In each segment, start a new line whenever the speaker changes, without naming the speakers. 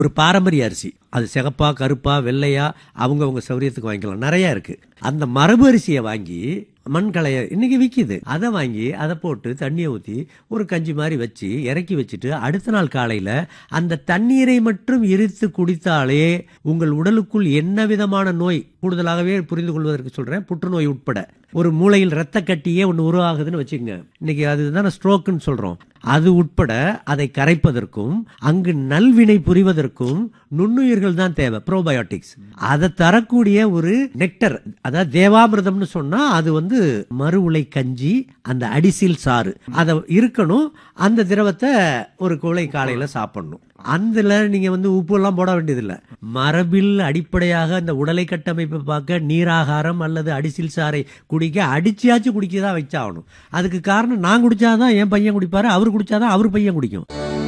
ஒரு பாரம்பரிய அரிசி அது சிகப்பா கருப்பா வெள்ளையா அவங்கவங்க சௌரியத்துக்கு வாங்கிக்கலாம் நிறைய இருக்கு அந்த மரபு அரிசியை வாங்கி மண்களைய இன்னைக்கு விற்கிது அதை வாங்கி அதை போட்டு தண்ணியை ஊற்றி ஒரு கஞ்சி மாதிரி வச்சு இறக்கி வச்சுட்டு அடுத்த நாள் காலையில் அந்த தண்ணீரை மட்டும் எரித்து குடித்தாலே உங்கள் உடலுக்குள் என்ன விதமான நோய் கூடுதலாகவே புரிந்து கொள்வதற்கு சொல்கிறேன் புற்றுநோய் உட்பட ஒரு மூளையில் ரத்த கட்டியே ஒன்று உருவாகுதுன்னு வச்சுக்கோங்க இன்னைக்கு அதுதான் ஸ்ட்ரோக்குன்னு சொல்கிறோம் அது உட்பட அதை கரைப்பதற்கும் அங்கு நல்வினை புரிவதற்கும் நுண்ணுயிர்கள் தான் தேவை ப்ரோபயோட்டிக்ஸ் அதை தரக்கூடிய ஒரு நெக்டர் அதாவது தேவாமிர்தம்னு சொன்னா அது வந்து மறு உலை கஞ்சி அந்த அடிசில் சாறு அதை இருக்கணும் அந்த திரவத்தை ஒரு குலை காலையில சாப்பிடணும் அதுல நீங்க வந்து உப்பு எல்லாம் போட வேண்டியதில்லை மரபில் அடிப்படையாக இந்த உடலை கட்டமைப்பை பார்க்க நீராகாரம் அல்லது அடிசில் சாறை குடிக்க அடிச்சியாச்சும் குடிக்க தான் வச்சாகணும் அதுக்கு காரணம் நான் குடிச்சாதான் என் பையன் குடிப்பாரு அவர் குடிச்சாதான் அவர் பையன் குடிக்கும்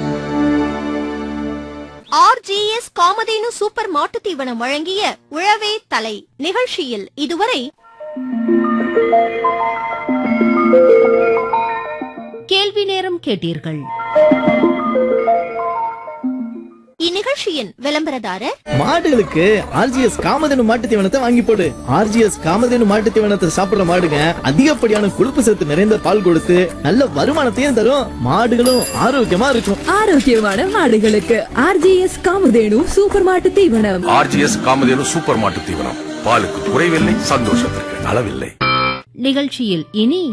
ஆர்ஜிஎஸ் காமதேனு சூப்பர் மாட்டுத் தீவனம் வழங்கிய உழவே தலை நிகழ்ச்சியில் இதுவரை கேள்வி நேரம் கேட்டீர்கள் இந்நிகழ்ச்சியின் விளம்பரதாரர்
மாடுகளுக்கு ஆர்ஜிஎஸ் காமதேனு மாட்டு தீவனத்தை வாங்கி போடு ஆர்ஜிஎஸ் காமதேனு மாட்டு தீவனத்தை சாப்பிடுற மாடுங்க அதிகப்படியான கொழுப்பு சத்து நிறைந்த பால் கொடுத்து நல்ல வருமானத்தையும் தரும் மாடுகளும் ஆரோக்கியமா இருக்கும்
ஆரோக்கியமான மாடுகளுக்கு ஆர்ஜிஎஸ் காமதேனு சூப்பர் மாட்டு தீவனம்
ஆர்ஜிஎஸ் காமதேனு சூப்பர் மாட்டு தீவனம் பாலுக்கு குறைவில்லை சந்தோஷத்திற்கு அளவில்லை
நிகழ்ச்சியில் இனி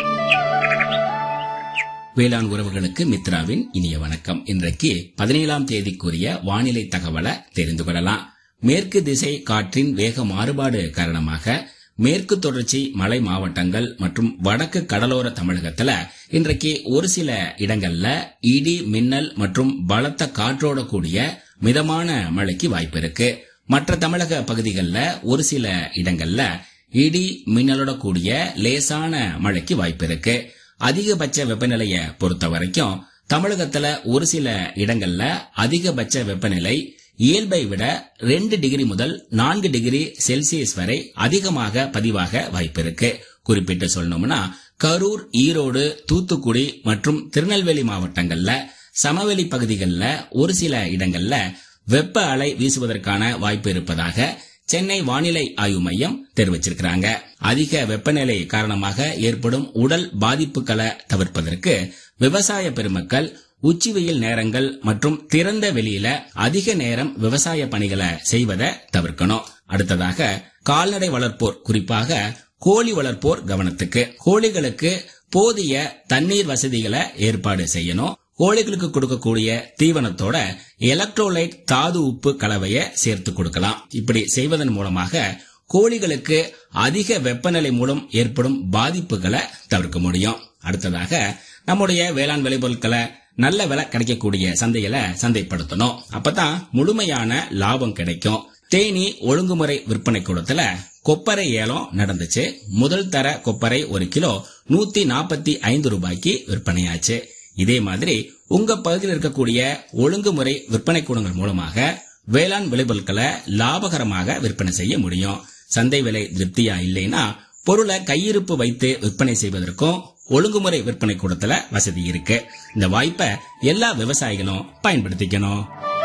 வேளாண் உறவுகளுக்கு மித்ராவின் இனிய வணக்கம் இன்றைக்கு பதினேழாம் தேதிக்குரிய வானிலை தகவலை தெரிந்து கொள்ளலாம் மேற்கு திசை காற்றின் வேக மாறுபாடு காரணமாக மேற்கு தொடர்ச்சி மலை மாவட்டங்கள் மற்றும் வடக்கு கடலோர தமிழகத்துல இன்றைக்கு ஒரு சில இடங்கள்ல இடி மின்னல் மற்றும் பலத்த காற்றோட கூடிய மிதமான மழைக்கு வாய்ப்பு இருக்கு மற்ற தமிழக பகுதிகளில் ஒரு சில இடங்கள்ல இடி மின்னலோட கூடிய லேசான மழைக்கு வாய்ப்பு இருக்கு அதிகபட்ச வெப்பநிலைய பொறுத்த வரைக்கும் தமிழகத்துல ஒரு சில இடங்கள்ல அதிகபட்ச வெப்பநிலை இயல்பை விட ரெண்டு டிகிரி முதல் நான்கு டிகிரி செல்சியஸ் வரை அதிகமாக பதிவாக வாய்ப்பு இருக்கு குறிப்பிட்டு சொல்லணும்னா கரூர் ஈரோடு தூத்துக்குடி மற்றும் திருநெல்வேலி மாவட்டங்கள்ல சமவெளி பகுதிகளில் ஒரு சில இடங்கள்ல வெப்ப அலை வீசுவதற்கான வாய்ப்பு இருப்பதாக சென்னை வானிலை ஆய்வு மையம் தெரிவிச்சிருக்கிறாங்க அதிக வெப்பநிலை காரணமாக ஏற்படும் உடல் பாதிப்புகளை தவிர்ப்பதற்கு விவசாய பெருமக்கள் உச்சி வெயில் நேரங்கள் மற்றும் திறந்த வெளியில அதிக நேரம் விவசாய பணிகளை செய்வதை தவிர்க்கணும் அடுத்ததாக கால்நடை வளர்ப்போர் குறிப்பாக கோழி வளர்ப்போர் கவனத்துக்கு கோழிகளுக்கு போதிய தண்ணீர் வசதிகளை ஏற்பாடு செய்யணும் கோழிகளுக்கு கொடுக்கக்கூடிய தீவனத்தோட எலக்ட்ரோலைட் தாது உப்பு கலவையை சேர்த்து கொடுக்கலாம் இப்படி செய்வதன் மூலமாக கோழிகளுக்கு அதிக வெப்பநிலை மூலம் ஏற்படும் பாதிப்புகளை தவிர்க்க முடியும் அடுத்ததாக நம்முடைய வேளாண் விளைபொருட்களை நல்ல விலை கிடைக்கக்கூடிய சந்தைகளை சந்தைப்படுத்தணும் அப்பதான் முழுமையான லாபம் கிடைக்கும் தேனி ஒழுங்குமுறை விற்பனை கூடத்துல கொப்பரை ஏலம் நடந்துச்சு முதல் தர கொப்பரை ஒரு கிலோ நூத்தி நாற்பத்தி ஐந்து ரூபாய்க்கு விற்பனையாச்சு இதே மாதிரி உங்க பகுதியில் இருக்கக்கூடிய ஒழுங்குமுறை விற்பனை கூடங்கள் மூலமாக வேளாண் விளைபொருட்களை லாபகரமாக விற்பனை செய்ய முடியும் சந்தை விலை திருப்தியா இல்லைன்னா பொருளை கையிருப்பு வைத்து விற்பனை செய்வதற்கும் ஒழுங்குமுறை விற்பனை கூடத்துல வசதி இருக்கு இந்த வாய்ப்பை எல்லா விவசாயிகளும் பயன்படுத்திக்கணும்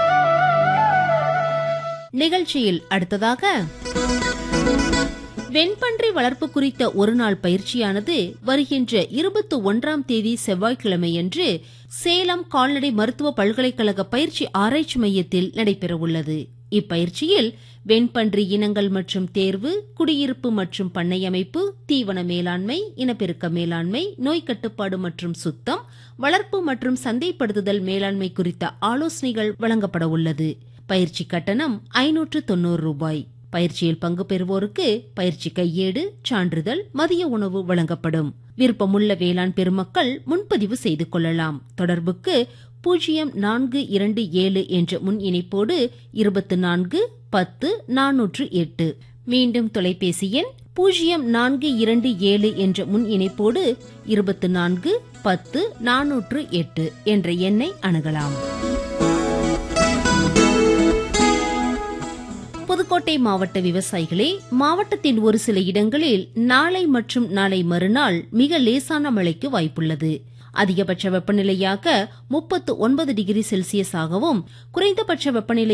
நிகழ்ச்சியில் அடுத்ததாக வெண்பன்றி வளர்ப்பு குறித்த ஒருநாள் பயிற்சியானது வருகின்ற இருபத்தி ஒன்றாம் தேதி செவ்வாய்க்கிழமையன்று சேலம் கால்நடை மருத்துவ பல்கலைக்கழக பயிற்சி ஆராய்ச்சி மையத்தில் நடைபெறவுள்ளது இப்பயிற்சியில் வெண்பன்றி இனங்கள் மற்றும் தேர்வு குடியிருப்பு மற்றும் பண்ணை அமைப்பு தீவன மேலாண்மை இனப்பெருக்க மேலாண்மை நோய் கட்டுப்பாடு மற்றும் சுத்தம் வளர்ப்பு மற்றும் சந்தைப்படுத்துதல் மேலாண்மை குறித்த ஆலோசனைகள் வழங்கப்பட உள்ளது பயிற்சி கட்டணம் ஐநூற்று தொன்னூறு ரூபாய் பயிற்சியில் பங்கு பெறுவோருக்கு பயிற்சி கையேடு சான்றிதழ் மதிய உணவு வழங்கப்படும் விருப்பமுள்ள வேளாண் பெருமக்கள் முன்பதிவு செய்து கொள்ளலாம் தொடர்புக்கு பூஜ்ஜியம் நான்கு இரண்டு ஏழு என்ற முன் இணைப்போடு இருபத்து நான்கு பத்து நானூற்று எட்டு மீண்டும் தொலைபேசி எண் பூஜ்ஜியம் நான்கு இரண்டு ஏழு என்ற முன் இணைப்போடு இருபத்து நான்கு பத்து நானூற்று எட்டு என்ற எண்ணை அணுகலாம் புதுக்கோட்டை மாவட்ட விவசாயிகளே மாவட்டத்தின் ஒரு சில இடங்களில் நாளை மற்றும் நாளை மறுநாள் மிக லேசான மழைக்கு வாய்ப்புள்ளது அதிகபட்ச வெப்பநிலையாக முப்பத்து ஒன்பது டிகிரி செல்சியஸாகவும் குறைந்தபட்ச வெப்பநிலை